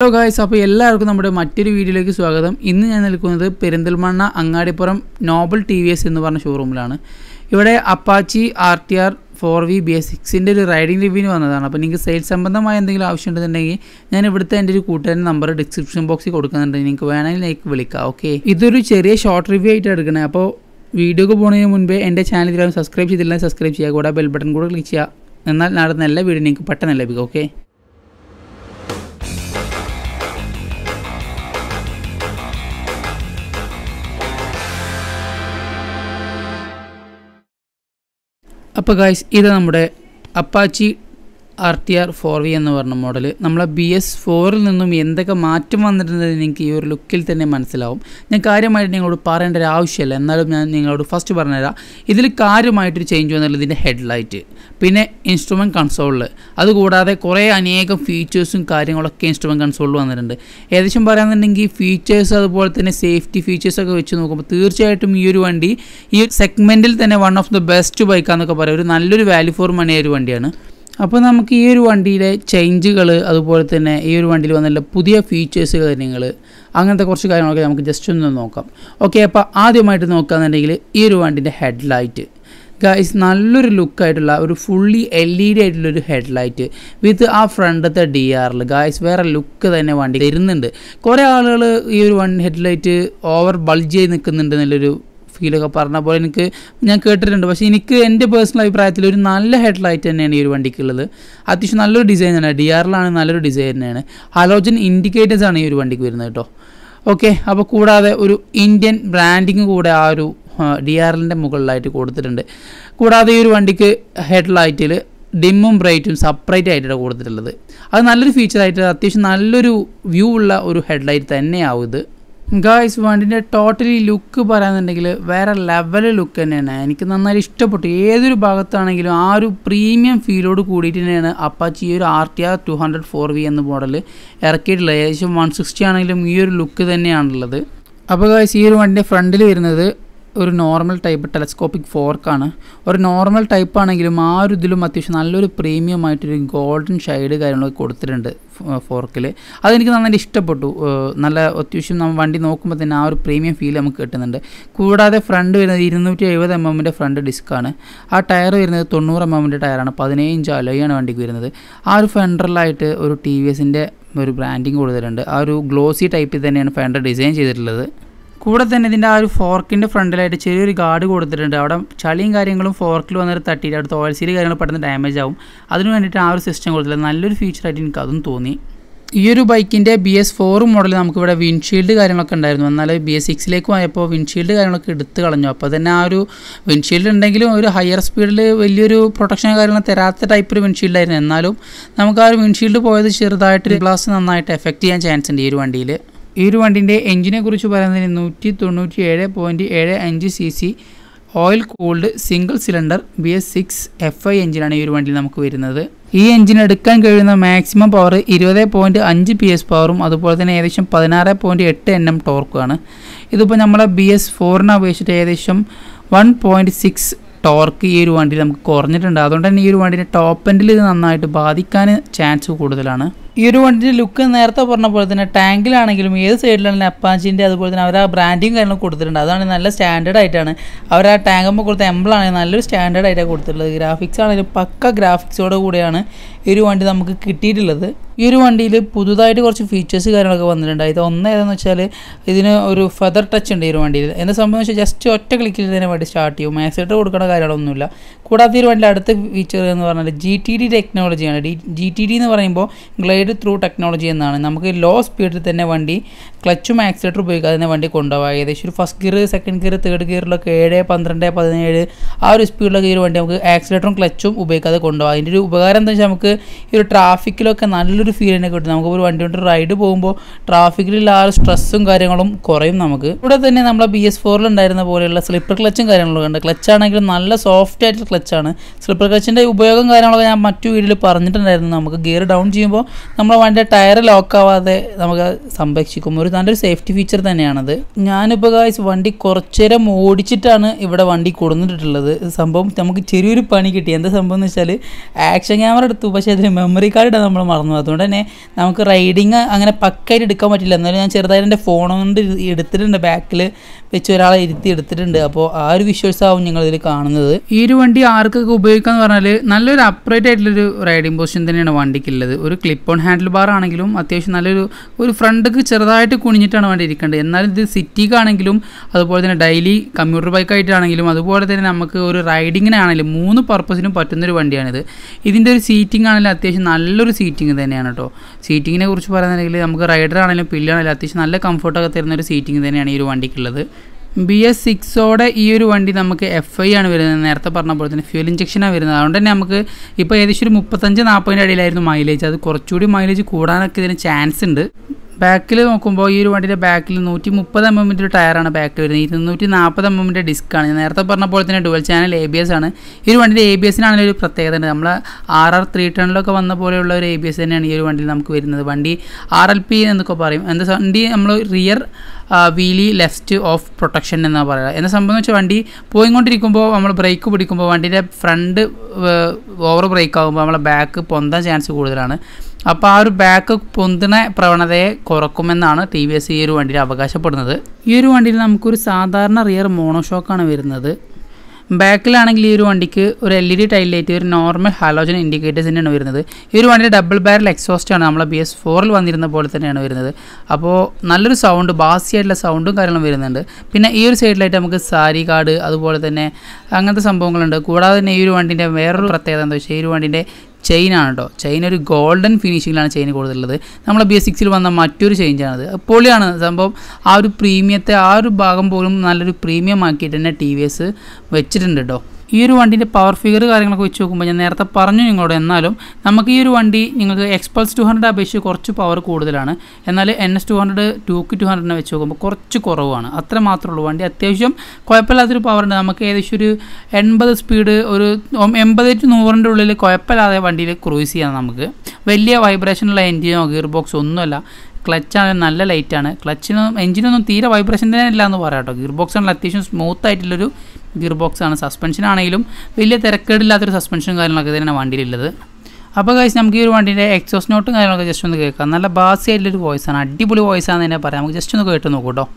guys അപ്പോൾ എല്ലാവർക്കും നമ്മുടെ മറ്റൊരു വീഡിയോയിലേക്ക് സ്വാഗതം ഇന്ന് ഞാൻ നിൽക്കുന്നത് Perinthalmanna Angadipuram Nobel T V S എന്ന് പറഞ്ഞ ഷോറൂമിലാണ് ഇവിടെ Apache R T R four V B S സിക്സിൻ്റെ ഒരു റൈഡിംഗ് റിവ്യൂവിന് വന്നതാണ് അപ്പോൾ നിങ്ങൾക്ക് സെയിൽസ് സംബന്ധമായ എന്തെങ്കിലും ആവശ്യമുണ്ടെന്നുണ്ടെങ്കിൽ ഞാൻ ഇവിടുത്തെ എൻ്റെ ഒരു കൂട്ടുകാരൻ നമ്പർ ഡിസ്ക്രിപ്ഷൻ ബോക്സിൽ കൊടുക്കുന്നുണ്ട് നിങ്ങൾക്ക് വേണമെങ്കിൽ എനിക്ക് വിളിക്കാം ഓക്കെ ഇതൊരു ചെറിയ ഷോർട്ട് റിവ്യൂ ആയിട്ട് എടുക്കണേ അപ്പോൾ വീഡിയോക്ക് പോകുന്നതിന് മുൻപേ എൻ്റെ ചാനൽ ഇതിലും സബ്സ്ക്രൈബ് ചെയ്തില്ലെങ്കിൽ സബ്സ്ക്രൈബ് ചെയ്യുക കൂടെ ബെൽ ബട്ടൺ കൂടെ ക്ലിക്ക് ചെയ്യുക എന്നാൽ നടന്ന എല്ലാ വീഡിയോ നിങ്ങൾക്ക് പെട്ടെന്ന് ലഭിക്കും ഓക്കെ അപ്പോൾ ഗായ്സ് ഇത് നമ്മുടെ Apache R T R four V എന്ന് പറഞ്ഞ മോഡൽ നമ്മളെ ബി എസ് ഫോറിൽ നിന്നും എന്തൊക്കെ മാറ്റം വന്നിട്ടുണ്ടെന്ന് നിങ്ങൾക്ക് ഈ ഒരു ലുക്കിൽ തന്നെ മനസ്സിലാവും ഞാൻ കാര്യമായിട്ട് നിങ്ങളോട് പറയേണ്ട ഒരു ആവശ്യമില്ല എന്നാലും ഞാൻ നിങ്ങളോട് ഫസ്റ്റ് പറഞ്ഞുതരാം ഇതിൽ കാര്യമായിട്ടൊരു ചേഞ്ച് വന്നുള്ളത് ഇതിൻ്റെ ഹെഡ്ലൈറ്റ് പിന്നെ ഇൻസ്ട്രുമെൻറ്റ് കൺസോളിൽ അതുകൂടാതെ കുറേ അനേകം ഫീച്ചേഴ്സും കാര്യങ്ങളൊക്കെ ഇൻസ്ട്രുമെൻറ്റ് കൺസോളിൽ വന്നിട്ടുണ്ട് ഏകദേശം പറയുകയാണെന്നുണ്ടെങ്കിൽ ഫീച്ചേഴ്സ് അതുപോലെ തന്നെ സേഫ്റ്റി ഫീച്ചേഴ്സൊക്കെ വെച്ച് നോക്കുമ്പോൾ തീർച്ചയായിട്ടും ഈ ഒരു വണ്ടി ഈ സെഗ്മെൻറ്റിൽ തന്നെ വൺ ഓഫ് ദ ബെസ്റ്റ് ബൈക്കാന്നൊക്കെ പറയാം ഒരു നല്ലൊരു വാല്യൂ ഫോർ മണി ഒരു വണ്ടിയാണ് അപ്പോൾ നമുക്ക് ഈ ഒരു വണ്ടിയിലെ ചേഞ്ചുകൾ അതുപോലെ തന്നെ ഈ ഒരു വണ്ടിയിൽ വന്നുള്ള പുതിയ ഫീച്ചേഴ്സ് കാര്യങ്ങൾ അങ്ങനത്തെ കുറച്ച് കാര്യങ്ങളൊക്കെ നമുക്ക് ജസ്റ്റ് ഒന്ന് നോക്കാം ഓക്കെ അപ്പോൾ ആദ്യമായിട്ട് നോക്കുകയാണെന്നുണ്ടെങ്കിൽ ഈ ഒരു വണ്ടിൻ്റെ ഹെഡ്ലൈറ്റ് ഗൈസ് നല്ലൊരു ലുക്കായിട്ടുള്ള ഒരു ഫുള്ളി എൽ ഇ ഡി ആയിട്ടുള്ള ഒരു ഹെഡ്ലൈറ്റ് വിത്ത് ആ ഫ്രണ്ടത്തെ ഡി ആറിൽ ഗായ്സ് വേറെ ലുക്ക് തന്നെ വണ്ടി തരുന്നുണ്ട് കുറേ ആളുകൾ ഈ ഒരു വൺ ഹെഡ്ലൈറ്റ് ഓവർ ബൾജ് ചെയ്ത് നിൽക്കുന്നുണ്ട് എന്നുള്ളൊരു ഫീലൊക്കെ പറഞ്ഞ പോലെ എനിക്ക് ഞാൻ കേട്ടിട്ടുണ്ട് പക്ഷേ എനിക്ക് എൻ്റെ പേഴ്സണൽ അഭിപ്രായത്തിൽ ഒരു നല്ല ഹെഡ്ലൈറ്റ് തന്നെയാണ് ഈ ഒരു വണ്ടിക്കുള്ളത് അത്യാവശ്യം നല്ലൊരു ഡിസൈൻ തന്നെയാണ് ഡി ആറിലാണ് നല്ലൊരു ഡിസൈൻ തന്നെയാണ് ഹലോജൻ ഇൻഡിക്കേറ്റേഴ്സ് ആണ് ഈ ഒരു വണ്ടിക്ക് വരുന്നത് കേട്ടോ ഓക്കെ അപ്പോൾ കൂടാതെ ഒരു ഇന്ത്യൻ ബ്രാൻഡിങ് കൂടെ ആ ഒരു ഡി ആറിൻ്റെ മുകളിലായിട്ട് കൊടുത്തിട്ടുണ്ട് കൂടാതെ ഈ ഒരു വണ്ടിക്ക് ഹെഡ്ലൈറ്റിൽ ഡിമ്മും ബ്രൈറ്റും സെപ്പറേറ്റ് ആയിട്ടാണ് കൊടുത്തിട്ടുള്ളത് അത് നല്ലൊരു ഫീച്ചറായിട്ട് അത്യാവശ്യം നല്ലൊരു വ്യൂ ഉള്ള ഒരു ഹെഡ്ലൈറ്റ് തന്നെയാവും ഇത് ഗായ്സ് വണ്ടിൻ്റെ ടോട്ടലി ലുക്ക് പറയാന്നുണ്ടെങ്കിൽ വേറെ ലെവൽ ലുക്ക് തന്നെയാണ് എനിക്ക് നന്നായി ഇഷ്ടപ്പെട്ടു ഏതൊരു ഭാഗത്താണെങ്കിലും ആ ഒരു പ്രീമിയം ഫീലോട് കൂടിയിട്ട് തന്നെയാണ് അപ്പാച്ചി ഈ ഒരു R T R two hundred four V എന്ന മോഡൽ ഇറക്കിയിട്ടുള്ളത് ഏകദേശം വൺ സിക്സ്റ്റി ആണെങ്കിലും ഈ ഒരു ലുക്ക് തന്നെയാണുള്ളത് അപ്പോൾ ഗായ്സ് ഈ ഒരു വണ്ടിൻ്റെ ഫ്രണ്ടിൽ വരുന്നത് ഒരു നോർമൽ ടൈപ്പ് ടെലസ്കോപ്പിക് ഫോർക്കാണ് ഒരു നോർമൽ ടൈപ്പ് ആണെങ്കിലും ആ ഒരു ഇതിലും അത്യാവശ്യം നല്ലൊരു പ്രീമിയം ആയിട്ടൊരു ഗോൾഡൻ ഷെയ്ഡ് കാര്യങ്ങളൊക്കെ കൊടുത്തിട്ടുണ്ട് ഫോർക്കിൽ അതെനിക്ക് നന്നായിട്ട് ഇഷ്ടപ്പെട്ടു നല്ല അത്യാവശ്യം നമ്മൾ വണ്ടി നോക്കുമ്പോൾ തന്നെ ആ ഒരു പ്രീമിയം ഫീൽ നമുക്ക് കിട്ടുന്നുണ്ട് കൂടാതെ ഫ്രണ്ട് വരുന്നത് ഇരുന്നൂറ്റി എഴുപത് എം എമ്മിൻ്റെ ഫ്രണ്ട് ഡിസ്ക്കാണ് ആ ടയർ വരുന്നത് തൊണ്ണൂറ് എം എമ്മിൻ്റെ ടയറാണ് പതിനേഴ് ഇഞ്ച് അലോയാണ് വണ്ടിക്ക് വരുന്നത് ആ ഒരു ഫെൻഡറിലായിട്ട് ഒരു ടി വി എസിൻ്റെ ഒരു ബ്രാൻഡിങ് കൊടുത്തിട്ടുണ്ട് ആ ഒരു ഗ്ലോസി ടൈപ്പിൽ തന്നെയാണ് ഫെൻഡർ ഡിസൈൻ ചെയ്തിട്ടുള്ളത് കൂടെ തന്നെ ഇതിൻ്റെ ആ ഒരു ഫോർക്കിൻ്റെ ഫ്രണ്ടിലായിട്ട് ചെറിയൊരു ഗാർഡ് കൊടുത്തിട്ടുണ്ട് അവിടെ ചളിയും കാര്യങ്ങളും ഫോർക്കിൽ വന്നിട്ട് തട്ടിയിട്ട് അടുത്ത ഓയിൽ സീൽ കാര്യങ്ങൾ പെട്ടെന്ന് ഡാമേജ് ആവും അതിന് വേണ്ടിയിട്ട് ആ ഒരു സിസ്റ്റം കൊടുത്തില്ല നല്ലൊരു ഫീച്ചറായിട്ട് എനിക്ക് അതും തോന്നി ഈ ഒരു ബൈക്കിൻ്റെ ബി എസ് ഫോർ മോഡൽ നമുക്കിവിടെ വിൻഷീൽഡ് കാര്യങ്ങളൊക്കെ ഉണ്ടായിരുന്നു എന്നാൽ ബി എസ് സിക്സിലേക്ക് പോയപ്പോൾ വിൻഷീൽഡ് കാര്യങ്ങളൊക്കെ എടുത്ത് കളഞ്ഞു അപ്പോൾ തന്നെ ആ ഒരു വിൻഷീൽഡ് ഉണ്ടെങ്കിലും ഒരു ഹയർ സ്പീഡിൽ വലിയൊരു പ്രൊട്ടക്ഷൻ കാര്യങ്ങൾ തരാത്ത ടൈപ്പ് ഒരു വിൻഷീൽഡായിരുന്നു എന്നാലും നമുക്ക് ആ ഒരു വിൻഷീൽഡ് പോയത് ചെറുതായിട്ട് ഗ്ലാസ് നന്നായിട്ട് എഫക്റ്റ് ചെയ്യാൻ ചാൻസ് ഉണ്ട് ഈ ഒരു വണ്ടിയിൽ ഈ ഒരു വണ്ടിൻ്റെ എഞ്ചിനെ കുറിച്ച് പറയുന്നതിന് നൂറ്റി തൊണ്ണൂറ്റി ഏഴ് പോയിൻറ്റ് ഏഴ് അഞ്ച് C C oil cooled single cylinder B S six F I എഞ്ചിനാണ് ഈ ഒരു വണ്ടിയിൽ നമുക്ക് വരുന്നത് ഈ എഞ്ചിൻ എടുക്കാൻ കഴിയുന്ന മാക്സിമം പവർ ഇരുപത് പോയിൻറ്റ് അഞ്ച് പി എസ് പവറും അതുപോലെ തന്നെ ഏകദേശം പതിനാറ് പോയിൻറ്റ് എട്ട് എൻ എം ടോർക്കുമാണ് ഇതിപ്പോൾ നമ്മളെ ബി എസ് ഫോറിനെ അപേക്ഷിച്ചിട്ട് ഏകദേശം വൺ പോയിൻറ്റ് സിക്സ് ടോർക്ക് ഈ ഒരു വണ്ടിയിൽ നമുക്ക് കുറഞ്ഞിട്ടുണ്ട് അതുകൊണ്ട് തന്നെ ഈ ഒരു വണ്ടിൻ്റെ ടോപ്പ് എൻഡിൽ ഇത് നന്നായിട്ട് ബാധിക്കാൻ ചാൻസ് കൂടുതലാണ് ഈ ഒരു വണ്ടിൻ്റെ ലുക്ക് നേരത്തെ പറഞ്ഞ പോലെ തന്നെ ടാങ്കിലാണെങ്കിലും ഏത് സൈഡിലാണെങ്കിലും അപ്പാച്ചിൻ്റെ അതുപോലെ തന്നെ അവർ ആ ബ്രാൻഡിങ് കാര്യങ്ങളും കൊടുത്തിട്ടുണ്ട് അതാണ് നല്ല സ്റ്റാൻഡേർഡ് ആയിട്ടാണ് അവർ ആ ടാങ്കുമ്പോൾ കൊടുത്ത എംബിളാണെങ്കിൽ നല്ലൊരു സ്റ്റാൻഡേർഡ് ആയിട്ടാണ് കൊടുത്തിട്ടുള്ളത് ഗ്രാഫിക്സ് ആണെങ്കിലും പക്ക ഗ്രാഫിക്സോട് കൂടിയാണ് ഈ ഒരു വണ്ടി നമുക്ക് കിട്ടിയിട്ടുള്ളത് ഈ ഒരു വണ്ടിയിൽ പുതുതായിട്ട് കുറച്ച് ഫീച്ചേഴ്സ് കാര്യങ്ങളൊക്കെ വന്നിട്ടുണ്ട് ഇത് ഒന്ന് ഏതെന്ന് വെച്ചാൽ ഇതിന് ഒരു ഫെദർ ടച്ച് ഉണ്ട് ഈ ഒരു വണ്ടിയിൽ എന്താ സംഭവം വെച്ചാൽ ജസ്റ്റ് ഒറ്റ ക്ലിക്കിൽ തന്നെ വണ്ടി സ്റ്റാർട്ട് ചെയ്യും മാക്സിലേറ്റർ കൊടുക്കേണ്ട കാര്യങ്ങളൊന്നുമില്ല കൂടാതെ ഈ ഒരു വണ്ടിയുടെ അടുത്ത ഫീച്ചർ എന്ന് പറഞ്ഞാൽ ജി ടി ഡി ടെക്നോളജിയാണ് ഡി ജി ടി ഡി എന്ന് പറയുമ്പോൾ ഗ്ലൈഡ് ത്രൂ ടെക്നോളജി എന്നാണ് നമുക്ക് ലോ സ്പീഡിൽ തന്നെ വണ്ടി ക്ലച്ചും ആക്സിലേറ്റർ ഉപയോഗിക്കാതെ തന്നെ വണ്ടി കൊണ്ടുപോകാം ഏകദേശം ഒരു first gear second gear third ഗിയറിലൊക്കെ ഏഴ് പന്ത്രണ്ട് പതിനേഴ് ആ ഒരു സ്പീഡിലൊക്കെ ഈ ഒരു വണ്ടി നമുക്ക് ആക്സിലേറ്ററും ക്ലച്ചും ഉപയോഗിക്കാതെ കൊണ്ടുപോകാം അതിൻ്റെ ഒരു ഉപകാരം എന്താ വെച്ചാൽ നമുക്ക് ഈ ഒരു ട്രാഫിക്കിലൊക്കെ നല്ലൊരു ഫീൽ തന്നെ കിട്ടും നമുക്ക് ഒരു വണ്ടി കൊണ്ട് റൈഡ് പോകുമ്പോൾ ട്രാഫിക്കിലുള്ള ആ ഒരു സ്ട്രെസ്സും കാര്യങ്ങളും കുറയും നമുക്ക് ഇവിടെ തന്നെ നമ്മളെ ബി എസ് ഫോറിൽ ഉണ്ടായിരുന്ന പോലെയുള്ള സ്ലിപ്പർ ക്ലച്ചും കാര്യങ്ങളൊക്കെ ഉണ്ട് ക്ലച്ച് ആണെങ്കിലും നല്ല സോഫ്റ്റ് ആയിട്ടുള്ള ക്ലച്ചാണ് സ്ലിപ്പർ ക്ലച്ചിൻ്റെ ഉപയോഗം കാര്യങ്ങളൊക്കെ ഞാൻ മറ്റു വീഡിയോയിൽ പറഞ്ഞിട്ടുണ്ടായിരുന്നു നമുക്ക് ഗിയർ ഡൗൺ ചെയ്യുമ്പോൾ നമ്മളെ വണ്ടിയുടെ ടയർ ലോക്ക് ആവാതെ നമുക്ക് സംരക്ഷിക്കും ഒരു നല്ലൊരു സേഫ്റ്റി ഫീച്ചർ തന്നെയാണത് ഞാനിപ്പോൾ ഗായ്സ് വണ്ടി കുറച്ചു നേരം ഓടിച്ചിട്ടാണ് ഇവിടെ വണ്ടി കൊടുത്തിട്ടുള്ളത് സംഭവം നമുക്ക് ചെറിയൊരു പണി കിട്ടി എന്താ സംഭവം എന്ന് വെച്ചാൽ ആക്ഷൻ ക്യാമറ എടുത്തു പക്ഷേ അതിന് മെമ്മറി കാർഡ് ഇടാൻ നമ്മൾ മറന്നു അതുകൊണ്ട് തന്നെ നമുക്ക് റൈഡിങ് അങ്ങനെ പക്കായിട്ട് എടുക്കാൻ പറ്റില്ല എന്നാലും ഞാൻ ചെറുതായിട്ട് എൻ്റെ ഫോൺ കൊണ്ട് എടുത്തിട്ടുണ്ട് ബാക്കിൽ വെച്ച് ഒരാളെ ഇരുത്തി എടുത്തിട്ടുണ്ട് അപ്പോൾ ആ ഒരു വിഷ്വൽസ് ആവും ഞങ്ങൾ ഇതിൽ കാണുന്നത് ഈ ഒരു വണ്ടി ആർക്കൊക്കെ ഉപയോഗിക്കാന്ന് പറഞ്ഞാൽ നല്ലൊരു അപ്രേറ്റ് ആയിട്ടുള്ളൊരു റൈഡിംഗ് പൊസിഷൻ തന്നെയാണ് വണ്ടിക്കുള്ളത് ഒരു ക്ലിപ്പ് ഓൺ ഹാൻഡിൽ ബാർ ആണെങ്കിലും അത്യാവശ്യം നല്ലൊരു ഒരു ഫ്രണ്ടൊക്കെ ചെറുതായിട്ട് കുനിഞ്ഞിട്ടാണ് വണ്ടി ഇരിക്കേണ്ടത് എന്നാലും ഇത് സിറ്റിക്കാണെങ്കിലും അതുപോലെ തന്നെ ഡെയിലി കമ്പ്യൂട്ടർ ബൈക്കായിട്ടാണെങ്കിലും അതുപോലെ തന്നെ നമുക്ക് ഒരു റൈഡിങ്ങിനാണെങ്കിലും മൂന്ന് പർപ്പസിനും പറ്റുന്നൊരു വണ്ടിയാണിത് ഇതിൻ്റെ ഒരു സീറ്റിംഗ് ആണെങ്കിലും അത്യാവശ്യം നല്ലൊരു സീറ്റിംഗ് തന്നെയാണ് കേട്ടോ സീറ്റിങ്ങിനെ കുറിച്ച് പറയുകയാണെങ്കിൽ നമുക്ക് റൈഡർ ആണെങ്കിലും പില്ലാണെങ്കിലും അത്യാവശ്യം നല്ല കംഫർട്ടൊക്കെ തരുന്ന ഒരു സീറ്റിംഗ് തന്നെയാണ് ഈ ഒരു വണ്ടിക്കുള്ളത് ബി എസ് സിക്സോടെ ഈ ഒരു വണ്ടി നമുക്ക് എഫ് ഐ ആണ് വരുന്നത് നേരത്തെ പറഞ്ഞ പോലെ തന്നെ ഫ്യൂൽ ഇഞ്ചക്ഷനാണ് വരുന്നത് അതുകൊണ്ട് തന്നെ നമുക്ക് ഇപ്പോൾ ഏകദേശം ഒരു മുപ്പത്തഞ്ച് നാൽപ്പതിൻ്റെ ഇടയിലായിരുന്നു മൈലേജ് അത് കുറച്ചുകൂടി മൈലേജ് കൂടാനൊക്കെ ഇതിന് ചാൻസ് ഉണ്ട് ബാക്കിൽ നോക്കുമ്പോൾ ഈ ഒരു വണ്ടിയുടെ ബാക്കിൽ നൂറ്റി മുപ്പത് എം എമ്മിൻ്റെ ഒരു ടയറാണ് ബാക്കിൽ വരുന്നത് ഇരുന്നൂറ്റി നാൽപ്പത് എം എമ്മിൻ്റെ ഡിസ്ക്കാണ് ഞാൻ നേരത്തെ പറഞ്ഞ പോലെ തന്നെ dual channel A B S ആണ് ഈ ഒരു വണ്ടിയുടെ എ ബി എസിനാണെങ്കിൽ ഒരു പ്രത്യേകത ഉണ്ട് നമ്മൾ ആർ ആർ ത്രീ ടണിലൊക്കെ വന്ന പോലെയുള്ള ഒരു എ ബി എസ് തന്നെയാണ് ഈ ഒരു വണ്ടിയിൽ നമുക്ക് വരുന്നത് വണ്ടി ആർ എൽ പി എന്നൊക്കെ പറയും എന്താ വണ്ടി നമ്മൾ rear wheelie left off protection എന്നാണ് പറയുക എന്ന സംഭവം എന്ന് വെച്ചാൽ വണ്ടി പോയിക്കൊണ്ടിരിക്കുമ്പോൾ നമ്മൾ ബ്രേക്ക് പിടിക്കുമ്പോൾ വണ്ടിയുടെ ഫ്രണ്ട് ഓവർ ബ്രേക്ക് ആകുമ്പോൾ നമ്മളെ ബാക്ക് പൊന്താൻ ചാൻസ് കൂടുതലാണ് അപ്പോൾ ആ ഒരു ബാക്ക് പൊന്തുന്ന പ്രവണതയെ കുറക്കുമെന്നാണ് ടി വി എസ് ഈ ഒരു വണ്ടിയിൽ അവകാശപ്പെടുന്നത് ഈ ഒരു വണ്ടിയിൽ നമുക്കൊരു സാധാരണ റിയർ മോണോഷോക്കാണ് വരുന്നത് ബാക്കിലാണെങ്കിൽ ഈ ഒരു വണ്ടിക്ക് ഒരു L E D tail light ഒരു നോർമൽ ഹാലോജൻ ഇൻഡിക്കേറ്റേഴ്സ് തന്നെയാണ് വരുന്നത് ഈ ഒരു വണ്ടിയുടെ ഡബിൾ ബാരൽ എക്സോസ്റ്റ് ആണ് നമ്മളെ ബി എസ് ഫോറിൽ വന്നിരുന്ന പോലെ തന്നെയാണ് വരുന്നത് അപ്പോൾ നല്ലൊരു സൗണ്ട് ബാസി ആയിട്ടുള്ള സൗണ്ടും കാര്യങ്ങളും വരുന്നുണ്ട് പിന്നെ ഈ ഒരു സൈഡിലായിട്ട് നമുക്ക് സാരി കാർഡ് അതുപോലെ തന്നെ അങ്ങനത്തെ സംഭവങ്ങളുണ്ട് കൂടാതെ തന്നെ ഈ ഒരു വണ്ടിൻ്റെ വേറൊരു പ്രത്യേകത എന്താ വെച്ചാൽ ഈ ഒരു വണ്ടിൻ്റെ ചെയിനാണ് കേട്ടോ ചെയിൻ ഒരു ഗോൾഡൻ ഫിനിഷിങ്ങിലാണ് ചെയിൻ കൂടുതലുള്ളത് നമ്മൾ ബി എസ് സിക്സിൽ വന്ന മറ്റൊരു ചേഞ്ചാണത് പൊളിയാണ് സംഭവം ആ ഒരു പ്രീമിയത്തെ ആ ഒരു ഭാഗം പോലും നല്ലൊരു പ്രീമിയം ആക്കിയിട്ട് തന്നെ ടി വി എസ് വെച്ചിട്ടുണ്ട് കേട്ടോ ഈ ഒരു വണ്ടിൻ്റെ പവർ ഫിഗർ കാര്യങ്ങളൊക്കെ വെച്ച് നോക്കുമ്പോൾ ഞാൻ നേരത്തെ പറഞ്ഞു നിങ്ങളോട് എന്നാലും നമുക്ക് ഈ ഒരു വണ്ടി നിങ്ങൾക്ക് എക്സ്പൾസ് ടു ഹൺഡ്രഡ് അപേക്ഷിച്ച് കുറച്ച് പവർ കൂടുതലാണ് എന്നാൽ എൻ എസ് ടു ഹൺഡ്രഡ് ടൂക്ക് ടു ഹൺഡ്രഡിനെ വെച്ച് നോക്കുമ്പോൾ കുറച്ച് കുറവാണ് അത്ര മാത്രമേ ഉള്ളൂ വണ്ടി അത്യാവശ്യം കുഴപ്പമില്ലാത്തൊരു പവർ ഉണ്ട് നമുക്ക് ഏകദേശം ഒരു എൺപത് സ്പീഡ് ഒരു എൺപത് ടു നൂറിൻ്റെ ഉള്ളിൽ കുഴപ്പമില്ലാതെ വണ്ടിയിൽ ക്രൂസ് ചെയ്യാം നമുക്ക് വലിയ വൈബ്രേഷനുള്ള എൻജിനോ ഗിയർ ബോക്സ് ഒന്നുമല്ല ക്ലച്ചാണെങ്കിൽ നല്ല ലൈറ്റാണ് ക്ലച്ചിനും എഞ്ചിനൊന്നും തീരെ വൈബ്രേഷൻ തന്നെ ഇല്ല എന്ന് പറയാം കേട്ടോ ഗിയർ ബോക്സ് ആണെങ്കിൽ അത്യാവശ്യം സ്മൂത്ത് ആയിട്ടുള്ളൊരു ഗിയർ ബോക്സ് ആണ് സസ്പെൻഷൻ ആണെങ്കിലും വലിയ തിരക്കേടില്ലാത്തൊരു സസ്പെൻഷനും കാര്യങ്ങളൊക്കെ തന്നെയാണ് വണ്ടിയിലുള്ളത് അപ്പോൾ കഴിച്ച് നമുക്ക് ഈ ഒരു വണ്ടിൻ്റെ എക്സോസ് നോട്ടും കാര്യങ്ങളൊക്കെ ജസ്റ്റ് ഒന്ന് കേൾക്കാം നല്ല ബാസി ആയിട്ടുള്ളൊരു വോയിസ് ആണ് അടിപൊളി വോയിസ് ആണെന്ന് തന്നെ പറയാം നമുക്ക് ജസ്റ്റ് ഒന്ന് കേട്ട് നോക്കൂ കേട്ടോ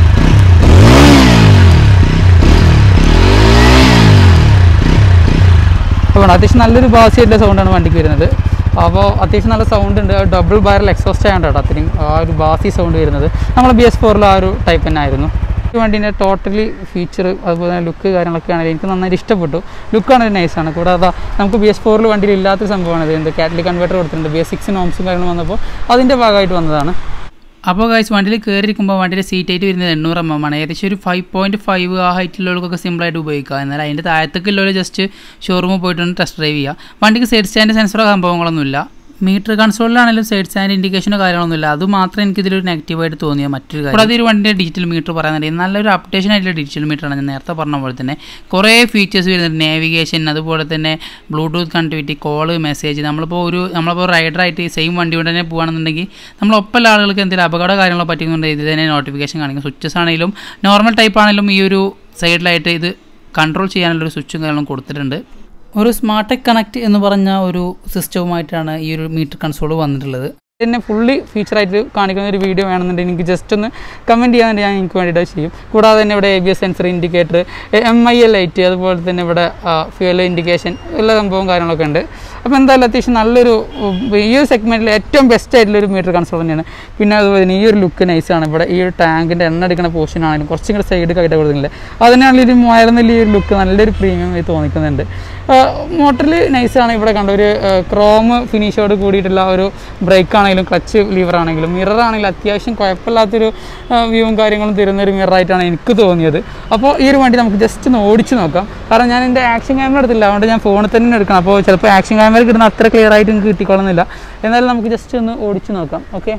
അപ്പോൾ അത്യാവശ്യം നല്ലൊരു ബാസി ആയിട്ടുള്ള സൗണ്ടാണ് വണ്ടിക്ക് വരുന്നത് അപ്പോൾ അത്യാവശ്യം നല്ല സൗണ്ട് ഉണ്ട് ഡബിൾ ബാരൽ എക്സോസ്റ്റ് ആയതുകൊണ്ട് കേട്ടോ അത്രയും ആ ഒരു ബാസി സൗണ്ട് വരുന്നത് നമ്മൾ ബി എസ് ഫോറിൽ ആ ഒരു ടൈപ്പ് തന്നെ ആയിരുന്നു ഈ വണ്ടീൻ്റെ ടോട്ടലി ഫീച്ചർ അതുപോലെ തന്നെ ലുക്ക് കാര്യങ്ങളൊക്കെ ആണെങ്കിൽ എനിക്ക് നന്നായിട്ട് ഇഷ്ടപ്പെട്ടു ലുക്കാണ് നൈസാണ് കൂടാതെ നമുക്ക് ബി എസ് ഫോറിൽ വണ്ടിയിൽ ഇല്ലാത്തൊരു സംഭവമാണ് ഇത് എന്ത് കാറ്റലി കൺവേർട്ടർ കൊടുത്തിട്ടുണ്ട് ബി എസ് സിക്സ് നോംസും കാര്യങ്ങളും വന്നപ്പോൾ അതിൻ്റെ ഭാഗമായിട്ട് വന്നതാണ് അപ്പോൾ കാഴ്ച വണ്ടിയിൽ കയറിയിരിക്കുമ്പോൾ വണ്ടിയുടെ സീറ്റ് ആയിട്ട് വരുന്നത് എണ്ണൂറ് എം എം ആണ് ഏകദേശം ഒരു ഫൈവ് പോയിൻറ്റ് ഫൈവ് ആ ഹൈറ്റിലുള്ളവർക്കൊക്കെ സിമ്പിളായിട്ട് ഉപയോഗിക്കാം എന്നാൽ അതിൻ്റെ താഴത്തേക്കുള്ളവർ ജസ്റ്റ് ഷോറൂമിൽ പോയിട്ടൊന്ന് ടെസ്റ്റ് ഡ്രൈവ് ചെയ്യുക വണ്ടിക്ക് സൈഡ് സ്റ്റാൻഡ് സെൻസറോ സംഭവങ്ങളൊന്നുമില്ല മീറ്റർ കൺസോളിലാണെങ്കിലും സൈഡ് സ്റ്റാൻഡ് ഇൻഡിക്കേഷനോ കാര്യങ്ങളൊന്നുമില്ല അത് മാത്രമേ എനിക്ക് ഇതിലൊരു നെഗറ്റീവായിട്ട് തോന്നിയ മറ്റൊരു കാര്യം കൂടാതെ ഒരു വണ്ടിൻ്റെ ഡിജിറ്റൽ മീറ്റർ പറയാനുണ്ടെങ്കിൽ നല്ലൊരു അപ്ഡേഷൻ ആയിട്ടുള്ള ഡിജിറ്റൽ മീറ്ററാണ് ഞാൻ നേരത്തെ പറഞ്ഞ പോലെ തന്നെ കുറേ ഫീച്ചേഴ്സ് വരുന്നുണ്ട് നാവിഗേഷൻ അതുപോലെ തന്നെ ബ്ലൂടൂത്ത് കണക്ടിവിറ്റി കോള് മെസ്സേജ് നമ്മളിപ്പോൾ ഒരു നമ്മളിപ്പോൾ റൈഡറായിട്ട് സെയിം വണ്ടി കൊണ്ട് തന്നെ പോകുകയാണെന്നുണ്ടെങ്കിൽ നമ്മൾ ഒപ്പമുള്ള ആളുകൾക്ക് എന്തെങ്കിലും അപകട കാര്യങ്ങളോ പറ്റുന്നുണ്ടെങ്കിൽ ഇത് തന്നെ നോട്ടിഫിക്കേഷൻ കാണിക്കും സ്വിച്ചസ് ആണെങ്കിലും നോർമൽ ടൈപ്പ് ആണെങ്കിലും ഈ ഒരു സൈഡിലായിട്ട് ഇത് കൺട്രോൾ ചെയ്യാനുള്ളൊരു സ്വിച്ചും കാര്യങ്ങളും കൊടുത്തിട്ടുണ്ട് ഒരു സ്മാർട്ട് കണക്ട് എന്ന് പറഞ്ഞ ഒരു സിസ്റ്റവുമായിട്ടാണ് ഈ ഒരു മീറ്റർ കൺസോൾ വന്നിട്ടുള്ളത് എന്നെ ഫുള്ളി ഫീച്ചറായിട്ട് കാണിക്കുന്ന ഒരു വീഡിയോ വേണമെന്നുണ്ടെങ്കിൽ എനിക്ക് ജസ്റ്റ് ഒന്ന് കമൻറ്റ് ചെയ്യാൻ ഞാൻ എനിക്ക് വേണ്ടിയിട്ട് ചെയ്യും കൂടാതെ തന്നെ ഇവിടെ A B S sensor indicator M I L light അതുപോലെ തന്നെ ഇവിടെ ഫ്യൂൽ ഇൻഡിക്കേഷൻ എല്ലാ സംഭവം കാര്യങ്ങളൊക്കെ ഉണ്ട് അപ്പോൾ എന്തായാലും അത്യാവശ്യം നല്ലൊരു ഉം, ഈ ഒരു സെഗ്മെൻറ്റിൽ ഏറ്റവും ബെസ്റ്റ് ആയിട്ടുള്ള ഒരു മീറ്റർ കൺസോൾ തന്നെയാണ് പിന്നെ അതുപോലെ തന്നെ ഈ ഒരു ലുക്ക് നൈസാണ് ഇവിടെ ഈ ഒരു ടാങ്കിൻ്റെ എണ്ണ എടുക്കുന്ന പോർഷൻ ആണെങ്കിലും കുറച്ചും കൂടെ സൈഡ് കൈയിട്ട് കൊടുക്കുന്നില്ല അതിനാണ് ഒരു മൂവായിരം ഈ ഒരു ലുക്ക് നല്ലൊരു പ്രീമിയം ആയി തോന്നിക്കുന്നുണ്ട് മോട്ടറിൽ നൈസാണ് ഇവിടെ കണ്ട ഒരു ക്രോം ഫിനിഷോട് കൂടിയിട്ടുള്ള ഒരു ബ്രേക്ക് ആണെങ്കിലും ക്ലച്ച് ലീവർ ആണെങ്കിലും മിറർ ആണെങ്കിലും അത്യാവശ്യം കുഴപ്പമില്ലാത്തൊരു വ്യൂവും കാര്യങ്ങളും തരുന്ന ഒരു മിററായിട്ടാണ് എനിക്ക് തോന്നിയത് അപ്പോൾ ഈ ഒരു വണ്ടി നമുക്ക് ജസ്റ്റ് ഒന്ന് ഓടിച്ച് നോക്കാം കാരണം ഞാൻ എൻ്റെ ആക്ഷൻ ക്യാമറ എടുത്തില്ല അതുകൊണ്ട് ഞാൻ ഫോണിൽ തന്നെ എടുക്കണം അപ്പോൾ ചിലപ്പോൾ ആക്ഷൻ ക്യാമറ കിട്ടുന്ന അത്ര ക്ലിയർ ആയിട്ട് എനിക്ക് കിട്ടിക്കൊള്ളുന്നില്ല എന്നാലും നമുക്ക് ജസ്റ്റ് ഒന്ന് ഓടിച്ച് നോക്കാം ഓക്കെ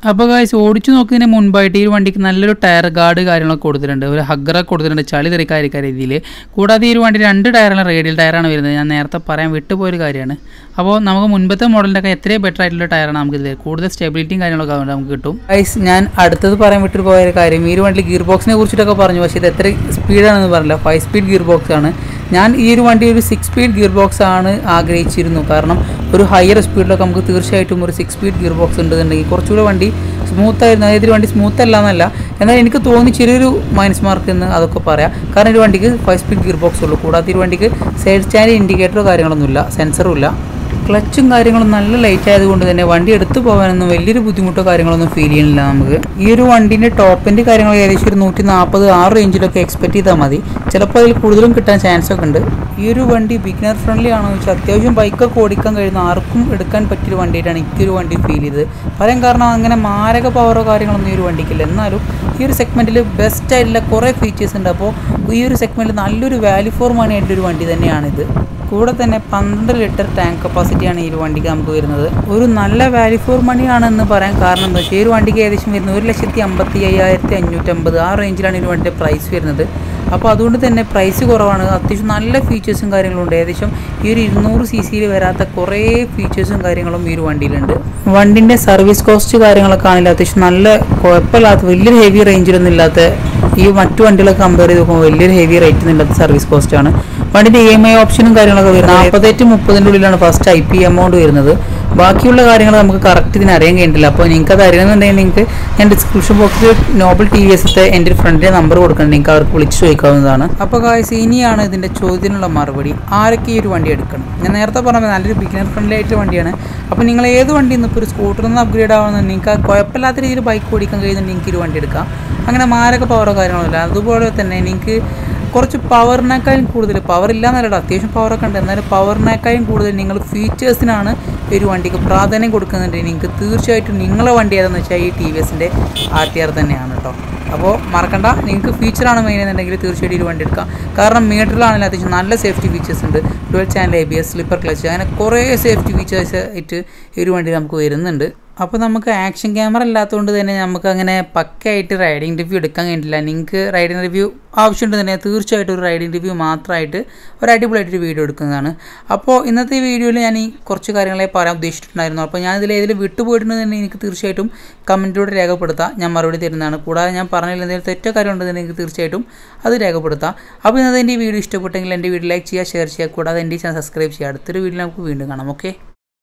അപ്പോൾ ഗായ്സ് ഓടിച്ചു നോക്കുന്നതിന് മുൻപായിട്ട് ഈ വണ്ടിക്ക് നല്ലൊരു ടയർ ഗാർഡ് കാര്യങ്ങളൊക്കെ കൊടുത്തിട്ടുണ്ട് ഒരു ഹഗ്ഗറൊക്കെ കൊടുത്തിട്ടുണ്ട് ചളി തെറിക്കാതിരിക്കാൻ രീതിയിൽ കൂടാതെ ഈ ഒരു വണ്ടി രണ്ട് ടയറാണ് റേഡിയൽ ടയറാണ് വരുന്നത് ഞാൻ നേരത്തെ പറയാൻ വിട്ടുപോയൊരു കാര്യമാണ് അപ്പോൾ നമുക്ക് മുൻപത്തെ മോഡലിൻ്റെ ഒക്കെ എത്രയും ബെറ്റർ ആയിട്ടുള്ള ടയറാണ് നമുക്ക് ഇത് കൂടുതൽ സ്റ്റെബിലിറ്റിയും കാര്യങ്ങളൊക്കെ അതുകൊണ്ട് നമുക്ക് കിട്ടും ഗൈസ് ഞാൻ അടുത്തത് പറയാൻ വിട്ടു പോയ ഒരു കാര്യം ഈ ഒരു വണ്ടി ഗിയർ ബോക്സിനെ കുറിച്ചിട്ടൊക്കെ പറഞ്ഞു പക്ഷേ ഇത് എത്ര സ്പീഡാണെന്ന് പറഞ്ഞില്ല ഫൈവ് സ്പീഡ് ഗിയർ ബോക്സ് ആണ് ഞാൻ ഈ ഒരു വണ്ടി ഒരു സിക്സ് സ്പീഡ് ഗിയർ ബോക്സ് ആണ് ആഗ്രഹിച്ചിരുന്നു കാരണം ഒരു ഹയർ സ്പീഡിലൊക്കെ നമുക്ക് തീർച്ചയായിട്ടും ഒരു സിക്സ് സ്പീഡ് ഗിയർ ബോക്സ് ഉണ്ടെന്നുണ്ടെങ്കിൽ കുറച്ചുകൂടെ വണ്ടി സ്മൂത്ത് ആയിരുന്നു അതായത് ഒരു വണ്ടി സ്മൂത്ത് അല്ല എന്നല്ല എന്നാൽ എനിക്ക് തോന്നി ചെറിയൊരു മൈനസ് മാർക്ക് എന്ന് അതൊക്കെ പറയാം കാരണം ഒരു വണ്ടിക്ക് ഫൈവ് സ്പീഡ് ഗിയർ ബോക്സ് ഉള്ളൂ കൂടാതെ ഒരു വണ്ടിക്ക് സൈഡ് സ്റ്റാൻഡ് ഇൻഡിക്കേറ്ററോ കാര്യങ്ങളൊന്നുമില്ല സെൻസറും ഇല്ല ക്ലച്ചും കാര്യങ്ങളും നല്ല ലൈറ്റ് ആയതുകൊണ്ട് തന്നെ വണ്ടി എടുത്തു പോകാനൊന്നും വലിയൊരു ബുദ്ധിമുട്ടോ കാര്യങ്ങളൊന്നും ഫീൽ ചെയ്യുന്നില്ല നമുക്ക് ഈ ഒരു വണ്ടിൻ്റെ ടോപ്പിൻ്റെ കാര്യങ്ങൾ ഏകദേശം ഒരു നൂറ്റി നാൽപ്പത് ആ റേഞ്ചിലൊക്കെ എക്സ്പെക്ട് ചെയ്താൽ മതി ചിലപ്പോൾ അതിൽ കൂടുതലും കിട്ടാൻ ചാൻസ് ഒക്കെ ഉണ്ട് ഈ ഒരു വണ്ടി ബിഗിനർ ഫ്രണ്ട്ലി ആണോ എന്ന് വെച്ചാൽ അത്യാവശ്യം ബൈക്കൊക്കെ ഓടിക്കാൻ കഴിയുന്ന ആർക്കും എടുക്കാൻ പറ്റിയൊരു വണ്ടിയായിട്ടാണ് എനിക്ക് ഒരു വണ്ടി ഫീൽ ചെയ്തത് പറയാൻ കാരണം അങ്ങനെ മാരക പവറോ കാര്യങ്ങളൊന്നും ഈ ഒരു വണ്ടിക്കില്ല എന്നാലും ഈ ഒരു സെഗ്മെൻറ്റിൽ ബെസ്റ്റ് ആയിട്ടുള്ള കുറേ ഫീച്ചേഴ്സ് ഉണ്ട് അപ്പോൾ ഈ ഒരു സെഗ്മെൻറ്റിൽ നല്ലൊരു വാല്യൂ ഫോർ മണി ആയിട്ടുള്ള ഒരു വണ്ടി തന്നെയാണിത് കൂടെ തന്നെ പന്ത്രണ്ട് ലിറ്റർ ടാങ്ക് കപ്പാസിറ്റിയാണ് ഈ ഒരു വണ്ടിക്ക് നമുക്ക് വരുന്നത് ഒരു നല്ല വാല്യൂ ഫോർ മണി ആണെന്ന് പറയാൻ കാരണം എന്താ വെച്ചാൽ ഈ ഒരു വണ്ടിക്ക് ഏകദേശം വരുന്നത് ഒരു ലക്ഷത്തി അമ്പത്തി അയ്യായിരത്തി അഞ്ഞൂറ്റമ്പത് ആ റേഞ്ചിലാണ് ഈ ഒരു വണ്ടിയുടെ പ്രൈസ് വരുന്നത് അപ്പോൾ അതുകൊണ്ട് തന്നെ പ്രൈസ് കുറവാണ് അത്യാവശ്യം നല്ല ഫീച്ചേഴ്സും കാര്യങ്ങളും ഉണ്ട് ഏകദേശം ഈ ഒരു ഇരുന്നൂറ് സി സിയിൽ വരാത്ത കുറേ ഫീച്ചേഴ്സും കാര്യങ്ങളും ഈ ഒരു വണ്ടിയിലുണ്ട് വണ്ടിൻ്റെ സർവീസ് കോസ്റ്റ് കാര്യങ്ങളൊക്കെ ആണെങ്കിൽ അത്യാവശ്യം നല്ല കുഴപ്പമില്ലാത്ത വലിയൊരു ഹെവി റേഞ്ചിലൊന്നും ഇല്ലാത്ത ഈ മറ്റു വണ്ടികളൊക്കെ കമ്പയർ ചെയ്ത് നോക്കുമ്പോൾ വലിയൊരു ഹെവി റേറ്റ് ഇല്ലാത്ത സർവീസ് കോസ്റ്റ് ആണ് വണ്ടിൻ്റെ ഇ എം ഐ ഓപ്ഷനും കാര്യങ്ങളൊക്കെ വരുന്നത് നാൽപ്പത്തെട്ട് മുപ്പതിൻ്റെ ഉള്ളിലാണ് ഫസ്റ്റ് ഐ പി എമൗണ്ട് വരുന്നത് ബാക്കിയുള്ള കാര്യങ്ങൾ നമുക്ക് കറക്റ്റ് ഇതിന് അറിയാൻ കഴിയില്ല അപ്പോൾ നിങ്ങൾക്ക് അത് അറിയണമെന്നുണ്ടെങ്കിൽ നിങ്ങൾക്ക് ഞാൻ ഡിസ്ക്രിപ്ഷൻ ബോക്സിൽ നോബൽ ടി വി എസത്തെ എൻ്റെ ഒരു ഫ്രണ്ടിൻ്റെ നമ്പർ കൊടുക്കണം നിങ്ങൾക്ക് അവർക്ക് വിളിച്ച് ചോദിക്കാവുന്നതാണ് അപ്പോൾ കാഴ്ച ഇനിയാണ് ഇതിൻ്റെ ചോദ്യത്തിനുള്ള മറുപടി ആരൊക്കെ ഈ ഒരു വണ്ടി എടുക്കണം ഞാൻ നേരത്തെ പറഞ്ഞത് നല്ലൊരു ബിഗിനർ ഫ്രണ്ട്ലി ആയിട്ട് വണ്ടിയാണ് അപ്പോൾ നിങ്ങൾ ഏത് വണ്ടി ഇപ്പോൾ ഒരു സ്കൂട്ടറിൽ നിന്ന് അപ്ഗ്രേഡ് ആവുന്ന നിങ്ങൾക്ക് ആ കുഴപ്പമില്ലാത്ത രീതിയിൽ ബൈക്ക് ഓടിക്കാൻ കഴിയുന്നുണ്ടെങ്കിൽ നിങ്ങൾക്ക് ഈ ഒരു വണ്ടി എടുക്കാം അങ്ങനെ മാരക പവറോ കാര്യങ്ങളോ ഇല്ല അതുപോലെ തന്നെ നിങ്ങൾക്ക് കുറച്ച് പവറിനേക്കാളും കൂടുതൽ പവർ ഇല്ലാന്നല്ല അത്യാവശ്യം പവറൊക്കെ ഉണ്ട് എന്നാലും പവറിനേക്കാളും കൂടുതൽ നിങ്ങൾ ഫീച്ചേഴ്സിനാണ് ഈ ഒരു വണ്ടിക്ക് പ്രാധാന്യം കൊടുക്കുന്നുണ്ടെങ്കിൽ നിങ്ങൾക്ക് തീർച്ചയായിട്ടും നിങ്ങളെ വണ്ടി ഏതാണെന്ന് വെച്ചാൽ ഈ ടി വി എസിൻ്റെ ആർ ടി ആർ തന്നെയാണ് കേട്ടോ അപ്പോൾ മറക്കണ്ട നിങ്ങൾക്ക് ഫീച്ചറാണ് മെയിൻ എന്നുണ്ടെങ്കിൽ തീർച്ചയായിട്ടും ഈ ഒരു വണ്ടി എടുക്കാം കാരണം മീറ്ററിലാണെങ്കിലും അത്യാവശ്യം നല്ല സേഫ്റ്റി ഫീച്ചേഴ്സ് ഉണ്ട് dual channel A B S slipper clutch അങ്ങനെ കുറേ സേഫ്റ്റി ഫീച്ചേഴ്സ് ആയിട്ട് ഈ ഒരു വണ്ടി നമുക്ക് വരുന്നുണ്ട് അപ്പോൾ നമുക്ക് ആക്ഷൻ ക്യാമറ ഇല്ലാത്തതുകൊണ്ട് തന്നെ നമുക്ക് അങ്ങനെ പക്കയായിട്ട് റൈഡിങ് റിവ്യൂ എടുക്കാൻ കഴിയില്ല നിങ്ങൾക്ക് റൈഡിങ് റിവ്യൂ ആവശ്യമുണ്ട് തന്നെ തീർച്ചയായിട്ടും ഒരു റൈഡിങ് റിവ്യൂ മാത്രമായിട്ട് ഒരു അടിപൊളിയായിട്ടൊരു വീഡിയോ എടുക്കുന്നതാണ് അപ്പോൾ ഇന്നത്തെ വീഡിയോയിൽ ഞാൻ ഈ കുറച്ച് കാര്യങ്ങളെ പറയാൻ ഉദ്ദേശിച്ചിട്ടുണ്ടായിരുന്നു അപ്പോൾ ഞാൻ ഇതിൽ ഏതിൽ വിട്ടുപോയിട്ടുണ്ടെങ്കിൽ എനിക്ക് തീർച്ചയായിട്ടും കമൻറ്റിലൂടെ രേഖപ്പെടുത്താം ഞാൻ മറുപടി തരുന്നതാണ് കൂടാതെ ഞാൻ പറഞ്ഞതിൽ എന്തെങ്കിലും തെറ്റോ കാര്യം ഉണ്ടെങ്കിൽ എനിക്ക് തീർച്ചയായിട്ടും അത് രേഖപ്പെടുത്താം അപ്പോൾ ഇന്നത്തെ എൻ്റെ ഈ വീഡിയോ ഇഷ്ടപ്പെട്ടെങ്കിൽ എൻ്റെ വീഡിയോ ലൈക്ക് ചെയ്യുക ഷെയർ ചെയ്യുക കൂടാതെ എൻ്റെ ചാനൽ സബ്സ്ക്രൈബ് ചെയ്യുക അടുത്തൊരു വീഡിയോ നമുക്ക് വീണ്ടും കാണാം ഓക്കെ